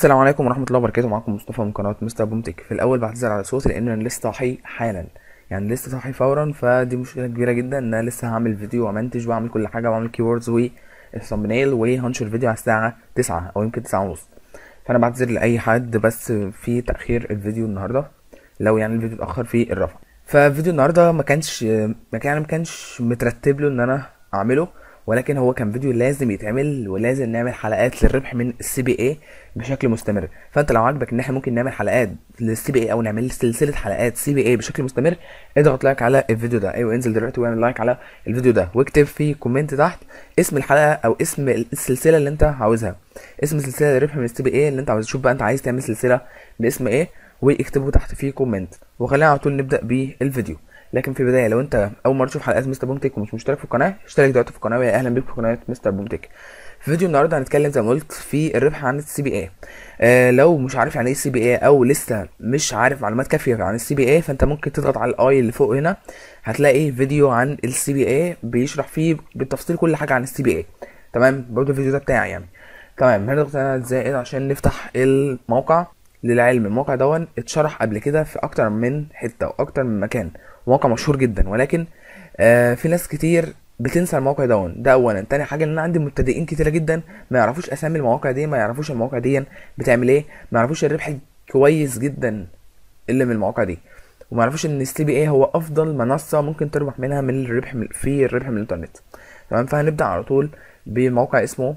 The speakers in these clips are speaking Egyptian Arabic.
السلام عليكم ورحمة الله وبركاته معاكم مصطفى من قناة مستر بومتك في الأول بعتذر على صوتي لأن أنا لسه صاحي حالا يعني لسه صاحي فورا فدي مشكلة كبيرة جدا إن أنا لسه هعمل فيديو وأمنتج وأعمل كل حاجة وأعمل كيوردز والثمبنيل وهنشر الفيديو على الساعة تسعة أو يمكن تسعة ونص فأنا بعتذر لأي حد بس في تأخير الفيديو النهاردة لو يعني الفيديو اتأخر في الرفع ففيديو النهاردة ما كانش ما كان ما كانش مترتب له إن أنا أعمله ولكن هو كان فيديو لازم يتعمل ولازم نعمل حلقات للربح من السي بي اي بشكل مستمر فانت لو عاجبك ان احنا ممكن نعمل حلقات للسي بي اي او نعمل سلسله حلقات سي بي اي بشكل مستمر اضغط لايك على الفيديو ده ايوه انزل دلوقتي واعمل لايك على الفيديو ده واكتب في كومنت تحت اسم الحلقه او اسم السلسله اللي انت عاوزها اسم السلسله للربح من السي بي اي اللي انت عاوز تشوف بقى انت عايز تعمل سلسله باسم ايه واكتبه تحت في كومنت وخلينا على طول نبدا بالفيديو لكن في البدايه لو انت اول مره تشوف حلقات مستر بومتك ومش مشترك في القناه اشترك دلوقتي في القناه ويا اهلا بيك في قناه مستر بومتك في فيديو النهارده هنتكلم زي ما قلت في الربح عن السي بي اي آه لو مش عارف يعني ايه السي بي اي او لسه مش عارف معلومات كافيه عن السي بي اي فانت ممكن تضغط على الاي اللي فوق هنا هتلاقي فيديو عن السي بي اي بيشرح فيه بالتفصيل كل حاجه عن السي بي اي تمام برضه الفيديو ده بتاعي يعني تمام هنضغط هنا زائد عشان نفتح الموقع للعلم الموقع دون اتشرح قبل كده في اكتر من حته واكتر من مكان موقع مشهور جدا ولكن آه في ناس كتير بتنسى الموقع دون ده اولا تاني حاجه ان انا عندي مبتدئين كتيره جدا ما يعرفوش اسامي المواقع دي ما يعرفوش المواقع دي بتعمل ايه ما يعرفوش الربح كويس جدا اللي من المواقع دي وما يعرفوش ان السي بي اي هو افضل منصه ممكن تربح منها من الربح من في الربح من الانترنت تمام فهنبدا على طول بموقع اسمه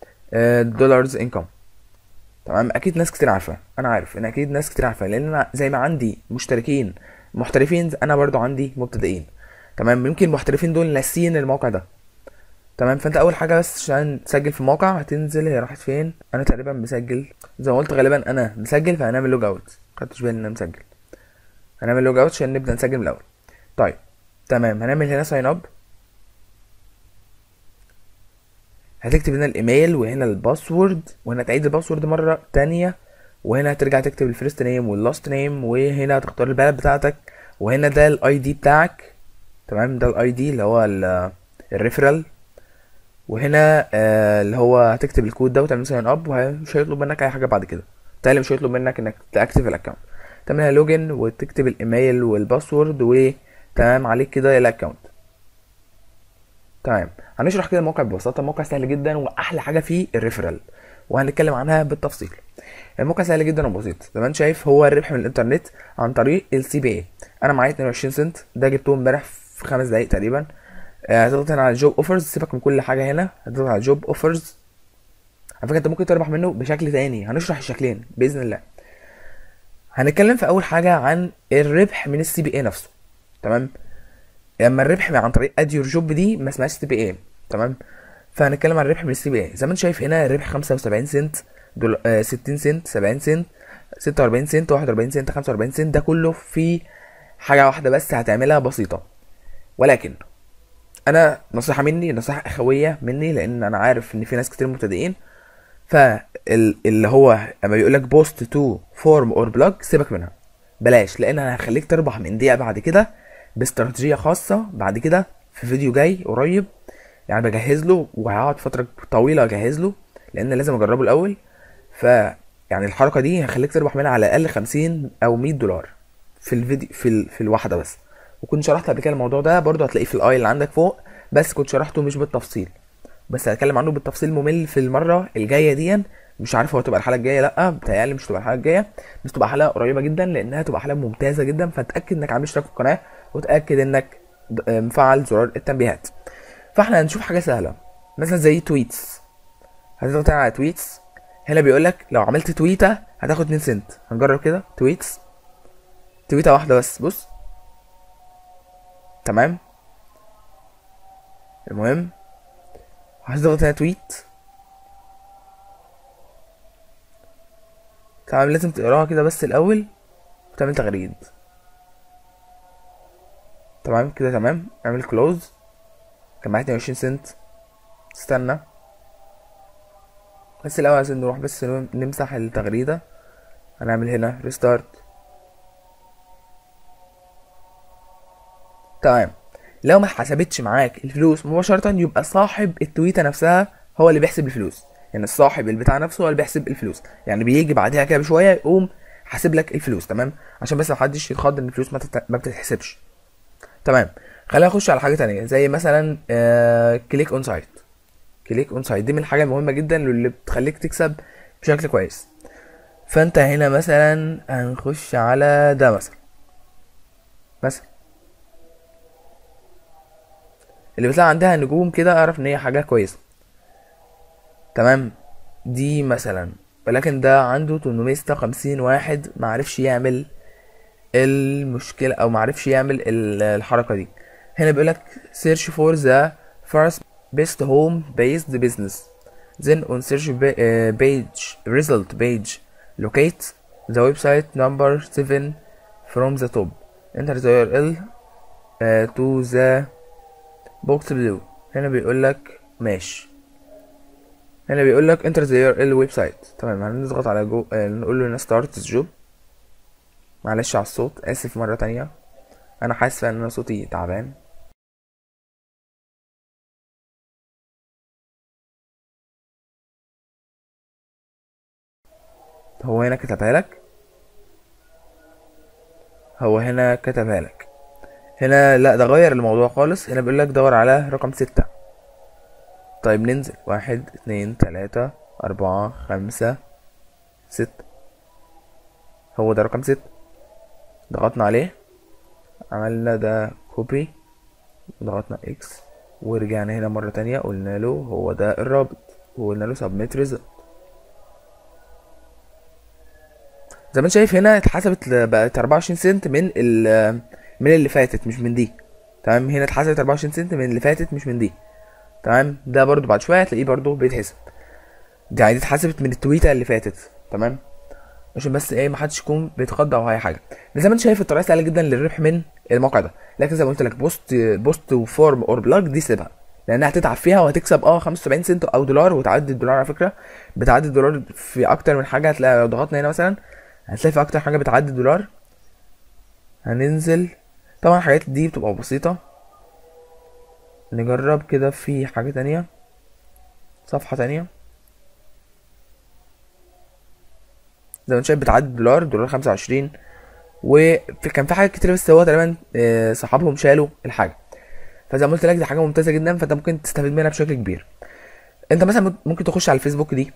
دولارز انكم تمام اكيد ناس كتير عارفه انا عارف ان اكيد ناس كتير عارفه لان انا زي ما عندي مشتركين محترفين انا برضو عندي مبتدئين تمام يمكن المحترفين دول ناسيين الموقع ده تمام فانت اول حاجه بس عشان تسجل في الموقع هتنزل هي راحت فين انا تقريبا مسجل زي ما قلت غالبا انا مسجل فهنعمل لوج اوت خدتش بالي ان انا مسجل هنعمل لوج اوت عشان نبدا نسجل من الاول طيب تمام هنعمل هنا ساين اب هتكتب هنا الايميل وهنا الباسورد وهنا تعيد الباسورد مره تانية وهنا هترجع تكتب الفيرست نيم واللاست نيم وهنا هتختار البلد بتاعتك وهنا ده الاي دي بتاعك تمام ده الاي دي اللي هو الريفرال وهنا آه اللي هو هتكتب الكود ده وتعمل ساين اب ومش هيطلب منك اي حاجه بعد كده بالتالي مش هيطلب منك انك تاكتف الاكونت تعملها لوجن وتكتب الايميل والباسورد وتمام عليك كده الاكونت تمام هنشرح كده الموقع ببساطه الموقع سهل جدا واحلى حاجه فيه الريفرال وهنتكلم عنها بالتفصيل الموقع سهل جدا وبسيط زي ما انت شايف هو الربح من الانترنت عن طريق السي بي اي انا معايا 22 سنت ده جبته امبارح في خمس دقايق تقريبا هتضغط هنا على جوب اوفرز سيبك من كل حاجه هنا هتضغط على جوب اوفرز على فكره انت ممكن تربح منه بشكل تاني هنشرح الشكلين باذن الله هنتكلم في اول حاجه عن الربح من السي بي اي نفسه تمام لما الربح عن طريق اد يور جوب دي ما اسمهاش سي بي اي تمام فهنتكلم عن الربح من السي بي اي زي ما انت شايف هنا الربح 75 سنت دول آه 60 سنت 70 سنت 46 سنت 41 سنت 45 سنت ده كله في حاجه واحده بس هتعملها بسيطه ولكن انا نصيحه مني نصيحه اخويه مني لان انا عارف ان في ناس كتير مبتدئين فاللي هو اما بيقول لك بوست تو فورم اور بلوج سيبك منها بلاش لان انا هخليك تربح من دقيقه بعد كده باستراتيجيه خاصه بعد كده في فيديو جاي قريب يعني بجهز له وهقعد فتره طويله اجهز له لان لازم اجربه الاول ف يعني الحركه دي هخليك تربح منها على الاقل 50 او 100 دولار في الفيديو في ال... في الواحده بس وكنت شرحت قبل كده الموضوع ده برضو هتلاقيه في الاي اللي عندك فوق بس كنت شرحته مش بالتفصيل بس هتكلم عنه بالتفصيل ممل في المره الجايه دي مش عارف هو هتبقى الحلقه الجايه لا بتهيألي مش هتبقى الحلقه الجايه بس تبقى حلقه قريبه جدا لانها تبقى حلقه ممتازه جدا فتاكد انك عامل اشتراك في القناه وتاكد انك مفعل زرار التنبيهات فاحنا هنشوف حاجه سهله مثلا زي تويتس هتضغط على تويتس هنا بيقول لك لو عملت تويته هتاخد 2 سنت هنجرب كده تويتس تويته واحده بس بص تمام المهم هتضغط هنا تويت تمام لازم تقراها كده بس الاول وتعمل تغريد تمام كده تمام اعمل كلوز كان معايا 22 سنت استنى بس الاول عايزين نروح بس نمسح التغريدة هنعمل هنا ريستارت تمام لو ما حسبتش معاك الفلوس مباشرة يبقى صاحب التويتة نفسها هو اللي بيحسب الفلوس يعني الصاحب البتاع نفسه هو اللي بيحسب الفلوس يعني بيجي بعدها كده بشويه يقوم حاسب لك الفلوس تمام عشان بس محدش يتخض ان الفلوس ما, تت... ما بتتحسبش تمام خلينا نخش على حاجه تانية زي مثلا آه كليك اون سايت كليك اون سايت دي من الحاجه المهمه جدا اللي بتخليك تكسب بشكل كويس فانت هنا مثلا هنخش على ده مثلا مثلا اللي بتلاقي عندها نجوم كده اعرف ان هي حاجه كويسه تمام دي مثلا ولكن ده عنده 856 واحد معرفش يعمل المشكلة او معرفش يعمل ال- الحركة دي هنا بيقولك search for the first best home based business then on search ba- uh, page result page locate the website number 7 from the top enter the URL uh, to the box below هنا بيقولك ماشي هنا بيقول لك انتر ذا يور ال ويب سايت تمام هنضغط على جو آه، نقول له هنا ستارت جوب معلش على الصوت اسف مره تانية انا حاسس ان انا صوتي تعبان هو هنا كتبها لك هو هنا كتبها لك هنا لا ده غير الموضوع خالص هنا بيقول لك دور على رقم ستة طيب ننزل واحد اتنين تلاتة أربعة خمسة ستة هو ده رقم ستة ضغطنا عليه عملنا ده كوبي ضغطنا اكس ورجعنا هنا مرة تانية قلنا له هو ده الرابط وقلنا له submit result زي ما انت شايف هنا اتحسبت ل- بقت 24 سنت من ال من اللي فاتت مش من دي تمام هنا اتحسبت 24 سنت من اللي فاتت مش من دي تمام ده برضو بعد شويه هتلاقيه برضو بيتحسب دي يعني دي اتحسبت من التويته اللي فاتت تمام عشان بس ايه محدش يكون بيتخض او اي حاجه زي ما انت شايف الطريقه سهله جدا للربح من الموقع ده لكن زي ما قلت لك بوست بوست وفورم اور بلاج دي سيبها لانها هتتعب فيها وهتكسب اه 75 سنت او دولار وتعدي الدولار على فكره بتعدي الدولار في اكتر من حاجه هتلاقي لو ضغطنا هنا مثلا هتلاقي في اكتر حاجه بتعدي الدولار هننزل طبعا الحاجات دي بتبقى بسيطه نجرب كده في حاجه تانية صفحه تانية زي ما انت شايف بتعدي الدولار دولار 25 وكان في حاجات كتير بس هو تقريبا آه، صحابهم شالوا الحاجه فزي ما قلت لك دي حاجه ممتازه جدا فانت ممكن تستفيد منها بشكل كبير انت مثلا ممكن تخش على الفيسبوك دي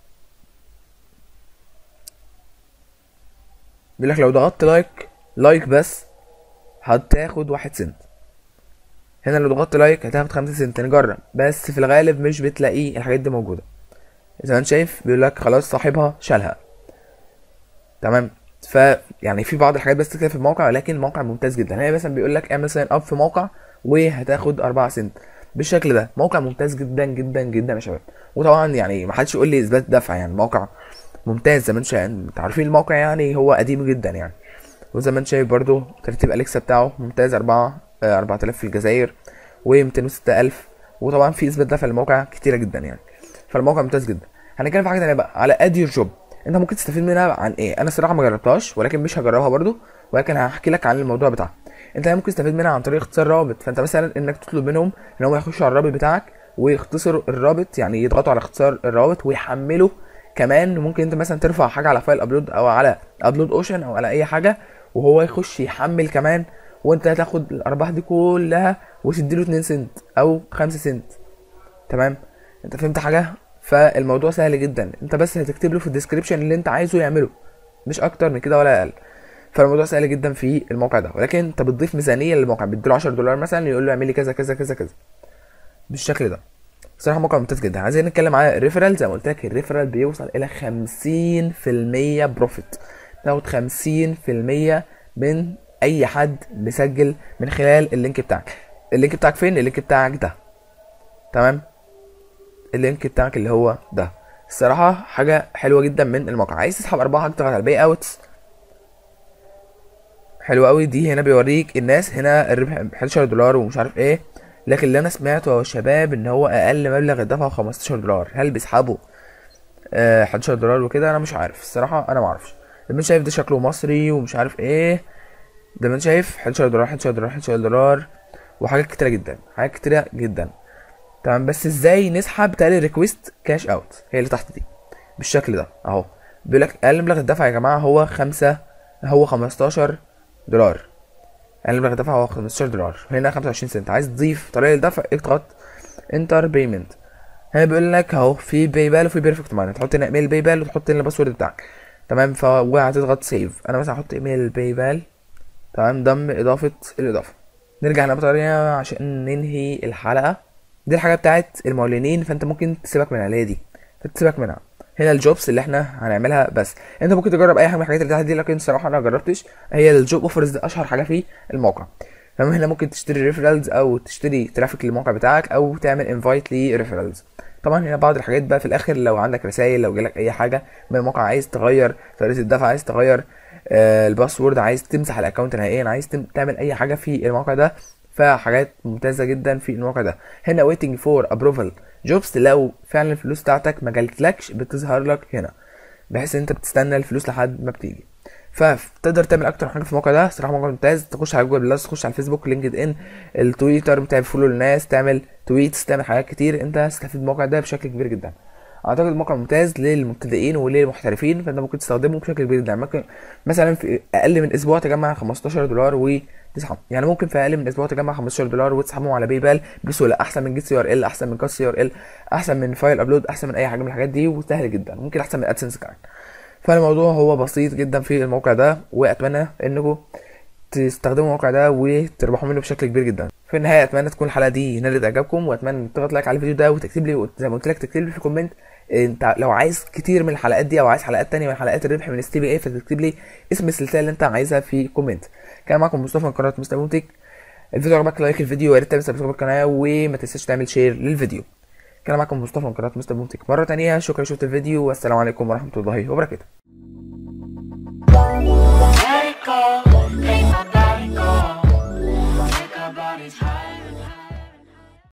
بيقول لك لو ضغطت لايك لايك بس هتاخد واحد سنت هنا لو ضغطت لايك هتاخد خمسة سنت نجرب بس في الغالب مش بتلاقيه الحاجات دي موجودة زي ما انت شايف بيقول لك خلاص صاحبها شالها تمام ف يعني في بعض الحاجات بس كده في الموقع ولكن الموقع ممتاز جدا هنا مثلا بيقول لك اعمل ساين اب في موقع وهتاخد 4 سنت بالشكل ده موقع ممتاز جدا جدا جدا يا شباب وطبعا يعني ما حدش يقول لي اثبات دفع يعني موقع ممتاز زي ما انت شايف انت عارفين الموقع يعني هو قديم جدا يعني وزي ما انت شايف برضو ترتيب اليكسا بتاعه ممتاز 4 4000 في الجزائر و206000 وطبعا في اثبات دفع للموقع كتيره جدا يعني فالموقع ممتاز جدا هنتكلم في حاجه تانيه بقى على اديور جوب انت ممكن تستفيد منها عن ايه انا الصراحه ما جربتهاش ولكن مش هجربها برضو ولكن هحكي لك عن الموضوع بتاعها انت ممكن تستفيد منها عن طريق اختصار رابط فانت مثلا انك تطلب منهم ان هم يخشوا على الرابط بتاعك ويختصروا الرابط يعني يضغطوا على اختصار الرابط ويحملوا كمان ممكن انت مثلا ترفع حاجه على فايل ابلود او على ابلود اوشن او على اي حاجه وهو يخش يحمل كمان وانت هتاخد الارباح دي كلها وتديله 2 سنت او 5 سنت تمام انت فهمت حاجه فالموضوع سهل جدا انت بس هتكتب له في الديسكريبشن اللي انت عايزه يعمله مش اكتر من كده ولا اقل فالموضوع سهل جدا في الموقع ده ولكن انت بتضيف ميزانيه للموقع بتديله 10 دولار مثلا يقول له اعمل لي كذا كذا كذا كذا بالشكل ده بصراحه موقع ممتاز جدا عايزين نتكلم على الريفرال زي ما قلت لك الريفرال بيوصل الى 50% بروفيت تاخد 50% من اي حد مسجل من خلال اللينك بتاعك اللينك بتاعك فين اللينك بتاعك ده تمام اللينك بتاعك اللي هو ده الصراحه حاجه حلوه جدا من الموقع عايز تسحب ارباح اضغط على الباي اوتس حلو قوي دي هنا بيوريك الناس هنا الربح ب 11 دولار ومش عارف ايه لكن اللي انا سمعته يا شباب ان هو اقل مبلغ اتدفع 15 دولار هل بيسحبوا آه 11 دولار وكده انا مش عارف الصراحه انا ما اعرفش زي ما انت شايف ده شكله مصري ومش عارف ايه زي ما انت شايف 11 دولار 11 دولار 11 دولار وحاجات كتيره جدا حاجات كتيره جدا تمام بس ازاي نسحب تالي ريكويست كاش اوت هي اللي تحت دي بالشكل ده اهو بيقول لك اقل مبلغ الدفع يا جماعه هو خمسة هو 15 دولار اقل مبلغ الدفع هو 15 دولار هنا 25 سنت عايز تضيف طريقه الدفع اضغط انتر بيمنت هنا بيقول لك اهو في باي بال وفي بيرفكت ماني تحط هنا ايميل باي بال وتحط هنا الباسورد بتاعك تمام فهتضغط سيف انا مثلا هحط ايميل باي بال تمام ضم اضافه الاضافه نرجع هنا بطريقه عشان ننهي الحلقه دي الحاجه بتاعت المعلنين فانت ممكن تسيبك منها اللي هي دي تسيبك منها هنا الجوبس اللي احنا هنعملها بس انت ممكن تجرب اي حاجه من الحاجات اللي تحت دي لكن الصراحه انا ما جربتش هي الجوب اوفرز دي اشهر حاجه في الموقع تمام هنا ممكن تشتري ريفرالز او تشتري ترافيك للموقع بتاعك او تعمل انفايت لريفرالز طبعا هنا بعض الحاجات بقى في الاخر لو عندك رسائل لو جالك اي حاجه من الموقع عايز تغير طريقه الدفع عايز تغير آه الباسورد عايز تمسح الاكونت نهائيا عايز تعمل اي حاجه في الموقع ده فحاجات ممتازه جدا في الموقع ده هنا waiting for approval jobs لو فعلا الفلوس بتاعتك ما جالتلكش بتظهر لك هنا بحيث ان انت بتستنى الفلوس لحد ما بتيجي فتقدر تعمل اكتر حاجه في الموقع ده صراحه موقع ممتاز تخش على جوجل بلس تخش على الفيسبوك لينكد ان التويتر بتعمل فولو للناس تعمل تويتس تعمل حاجات كتير انت هتستفيد من الموقع ده بشكل كبير جدا اعتقد الموقع ممتاز للمبتدئين وللمحترفين فانت ممكن تستخدمه بشكل كبير جدا ممكن مثلا في اقل من اسبوع تجمع 15 دولار وتسحب يعني ممكن في اقل من اسبوع تجمع 15 دولار وتسحبهم على باي بال بسهوله احسن من جيت سي ار ال احسن من كاس سي ار ال احسن من فايل ابلود احسن من اي حاجه من الحاجات دي وسهل جدا ممكن احسن من ادسنس كمان فالموضوع هو بسيط جدا في الموقع ده واتمنى انكم تستخدموا الموقع ده وتربحوا منه بشكل كبير جدا في النهايه اتمنى تكون الحلقه دي نالت اعجابكم واتمنى تضغط لايك على الفيديو ده وتكتب لي زي ما قلت لك تكتب لي في كومنت انت لو عايز كتير من الحلقات دي او عايز حلقات تانية من حلقات الربح من اس تي بي اي فتكتب لي اسم السلسله اللي انت عايزها في كومنت كان معاكم مصطفى من قناه مستر مونتك الفيديو عجبك لايك الفيديو ويا ريت تعمل سبسكرايب القناه وما تنساش تعمل شير للفيديو كان معاكم مصطفى من قناه مستر مونتك مره تانية شكرا شفت الفيديو والسلام عليكم ورحمه الله وبركاته Let it go, let my body go. Take our bodies higher.